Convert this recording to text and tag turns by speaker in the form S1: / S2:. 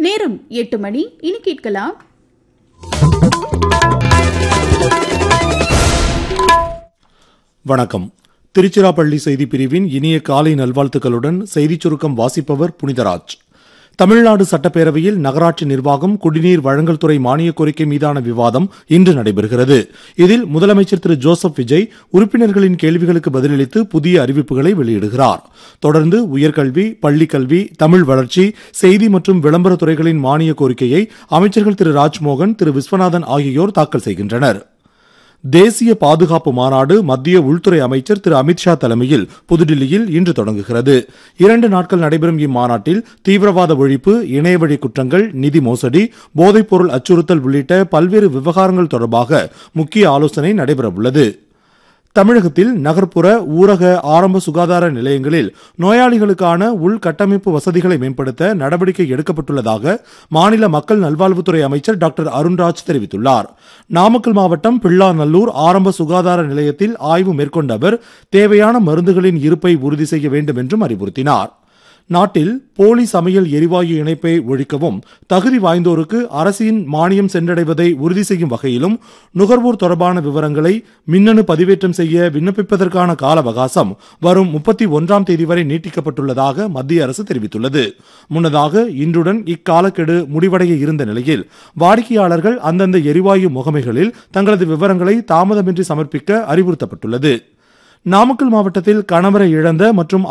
S1: நேரம் எட்டு மணி இனி கேட்கலாம்
S2: வணக்கம் திருச்சிராப்பள்ளி செய்திப் பிரிவின் இனிய காலை நல்வாழ்த்துக்களுடன் செய்திச் சுருக்கம் வாசிப்பவர் புனிதராஜ் தமிழ்நாடு சட்டப்பேரவையில் நகராட்சி நிர்வாகம் குடிநீர் வழங்கல் துறை மானிய கோரிக்கை மீதான விவாதம் இன்று நடைபெறுகிறது இதில் முதலமைச்சர் திரு ஜோசப் விஜய் உறுப்பினர்களின் கேள்விகளுக்கு பதிலளித்து புதிய அறிவிப்புகளை வெளியிடுகிறார் தொடர்ந்து உயர்கல்வி பள்ளிக்கல்வி தமிழ் வளர்ச்சி செய்தி மற்றும் விளம்பரத் துறைகளின் மானிய கோரிக்கையை அமைச்சர்கள் திரு ராஜ்மோகன் திரு விஸ்வநாதன் ஆகியோர் தாக்கல் செய்கின்றனர் தேசிய பாதுகாப்பு மாநாடு மத்திய உள்துறை அமைச்சர் திரு அமித்ஷா தலைமையில் புதுடில்லியில் இன்று தொடங்குகிறது இரண்டு நாட்கள் நடைபெறும் இம்மாநாட்டில் தீவிரவாத ஒழிப்பு இணையவழி குற்றங்கள் நிதி மோசடி போதைப்பொருள் அச்சுறுத்தல் உள்ளிட்ட பல்வேறு விவகாரங்கள் தொடர்பாக முக்கிய ஆலோசனை நடைபெறவுள்ளது தமிழகத்தில் நகர்ப்புற ஊரக ஆரம்ப சுகாதார நிலையங்களில் நோயாளிகளுக்கான உள்கட்டமைப்பு வசதிகளை மேம்படுத்த நடவடிக்கை எடுக்கப்பட்டுள்ளதாக மாநில மக்கள் நல்வாழ்வுத்துறை அமைச்சர் டாக்டர் அருண்ராஜ் தெரிவித்துள்ளார் நாமக்கல் மாவட்டம் பிள்ளாநல்லூர் ஆரம்ப சுகாதார நிலையத்தில் ஆய்வு மேற்கொண்ட அவர் தேவையான மருந்துகளின் இருப்பை உறுதி செய்ய வேண்டும் என்றும் அறிவுறுத்தினார் நாட்டில் போலி சமையல் எரிவாயு இணைப்பை ஒழிக்கவும் தகுதி வாய்ந்தோருக்கு அரசின் மானியம் சென்றடைவதை உறுதி செய்யும் வகையிலும் நுகர்வோர் தொடர்பான விவரங்களை மின்னணு பதிவேற்றம் செய்ய விண்ணப்பிப்பதற்கான கால அவகாசம் வரும் முப்பத்தி ஒன்றாம் தேதி வரை நீட்டிக்கப்பட்டுள்ளதாக மத்திய அரசு தெரிவித்துள்ளது முன்னதாக இன்றுடன் இக்காலக்கெடு முடிவடைய இருந்த நிலையில் வாடிக்கையாளர்கள் அந்தந்த எரிவாயு முகமைகளில் தங்களது விவரங்களை தாமதமின்றி சமர்ப்பிக்க அறிவுறுத்தப்பட்டுள்ளது நாமக்கல் மாவட்டத்தில் கணவரை இழந்த மற்றும்